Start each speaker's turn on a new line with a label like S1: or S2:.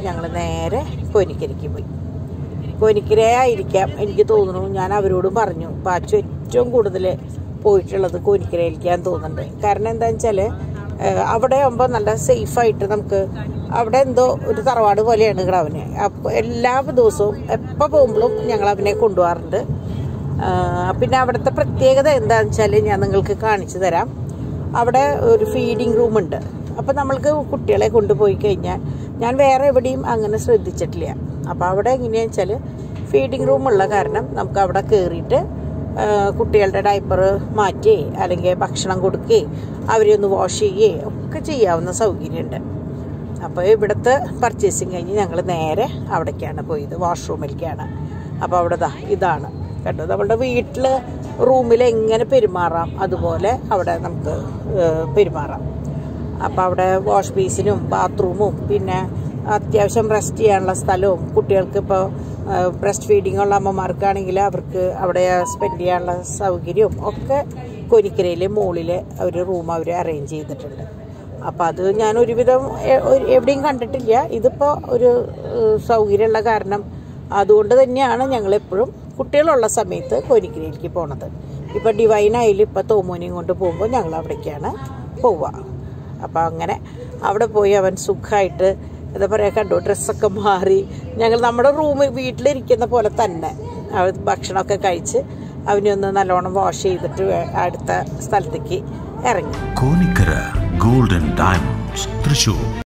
S1: ഞങ്ങൾ നേരെ കോനിക്കരിക്ക് പോയി കോനിക്കരയായിരിക്കാം എനിക്ക് തോന്നുന്നു ഞാൻ അവരോടും പറഞ്ഞു പാച്ചു ഏറ്റവും കൂടുതൽ പോയിട്ടുള്ളത് കോനിക്കരയിലേക്കാന്ന് തോന്നുന്നുണ്ട് കാരണം എന്താണെന്ന് വെച്ചാൽ അവിടെ ആകുമ്പോൾ നല്ല സേഫായിട്ട് നമുക്ക് അവിടെ എന്തോ ഒരു തറവാട് പോലെയാണ് കിടാവിന് അപ്പോൾ എല്ലാ ദിവസവും എപ്പോൾ പോകുമ്പോഴും ഞങ്ങൾ അവനെ കൊണ്ടുപോകാറുണ്ട് ആ, പിന്നെ അവിടുത്തെ പ്രത്യേകത എന്താണെന്ന് വെച്ചാൽ ഞാൻ നിങ്ങൾക്ക് കാണിച്ചു തരാം അവിടെ ഒരു ഫീഡിങ് റൂമുണ്ട് അപ്പോൾ നമ്മൾക്ക് കുട്ടികളെ കൊണ്ടുപോയി കഴിഞ്ഞാൽ ഞാൻ വേറെ എവിടെയും അങ്ങനെ ശ്രദ്ധിച്ചിട്ടില്ല അപ്പോൾ അവിടെ എങ്ങനെയാണെന്ന് വെച്ചാൽ ഫീഡിങ് റൂമുള്ള കാരണം നമുക്ക് അവിടെ കയറിയിട്ട് ആ, കുട്ടികളുടെ ഡയപ്പർ മാറ്റി അല്ലെങ്കിൽ ഭക്ഷണം കൊടുക്കുകയെ അവരെ ഒന്ന് വാഷ് ചെയ്യുകയെ ഒക്കെ ചെയ്യാവുന്ന സൗകര്യമുണ്ട് അപ്പോൾ ഇവിടുത്തെ പർച്ചേസിങ് കഴിഞ്ഞ് ഞങ്ങൾ നേരെ അവിടേക്കാണ് പോയത് വാഷ്റൂമിലേക്കാണ് അപ്പോൾ അവിടെ ദാ ഇതാണ് കണ്ടോ നമ്മളുടെ വീട്ടിൽ റൂമിൽ എങ്ങനെ പെരുമാറാം അതുപോലെ അവിടെ നമുക്ക് ഏഹ്, പെരുമാറാം അപ്പോൾ അവിടെ വാഷ് ബേസിനും ബാത്റൂമും പിന്നെ അത്യാവശ്യം റെസ്റ്റ് ചെയ്യാനുള്ള സ്ഥലവും കുട്ടികൾക്ക് ഇപ്പോൾ ബ്രസ്റ്റ് ഫീഡിംഗ് ഉള്ള അമ്മമാർക്കാണെങ്കിൽ അവർക്ക് അവിടെ സ്പെൻഡ് ചെയ്യാനുള്ള സൗകര്യവും ഒക്കെ കൊനിക്കരയിൽ മുകളിൽ അവർ റൂം അവർ അറേഞ്ച് ചെയ്തിട്ടുണ്ട് അപ്പം അത് ഞാൻ ഒരുവിധം എ- ഒരു- എവിടെയും കണ്ടിട്ടില്ല ഇതിപ്പോൾ ഒരു ഏഹ്, സൗകര്യമുള്ള കാരണം അതുകൊണ്ട് തന്നെയാണ് ഞങ്ങൾ എപ്പോഴും കുട്ടികളുള്ള സമയത്ത് കോരിക്കരയിലേക്ക് പോണത് ഇപ്പം ഡിവൈനായാലും ഇപ്പം തോമോനെയും കൊണ്ട് പോകുമ്പോൾ ഞങ്ങൾ അവിടേക്കാണ് പോവുക അപ്പം അങ്ങനെ അവിടെ പോയി അവൻ സുഖമായിട്ട് എന്താ പറയുക കണ്ടു ഡ്രസ്സൊക്കെ മാറി ഞങ്ങൾ നമ്മുടെ റൂമിൽ വീട്ടിലിരിക്കുന്ന പോലെ തന്നെ അവൻ ഭക്ഷണമൊക്കെ കഴിച്ച് അവനെ ഒന്ന് നല്ലോണം വാഷ് ചെയ്തിട്ട് വേ- അടുത്ത സ്ഥലത്തേക്ക് ഇറങ്ങി
S2: കോനിക്കര ഗോൾഡൻ ഡയമണ്ട്സ് തൃശൂർ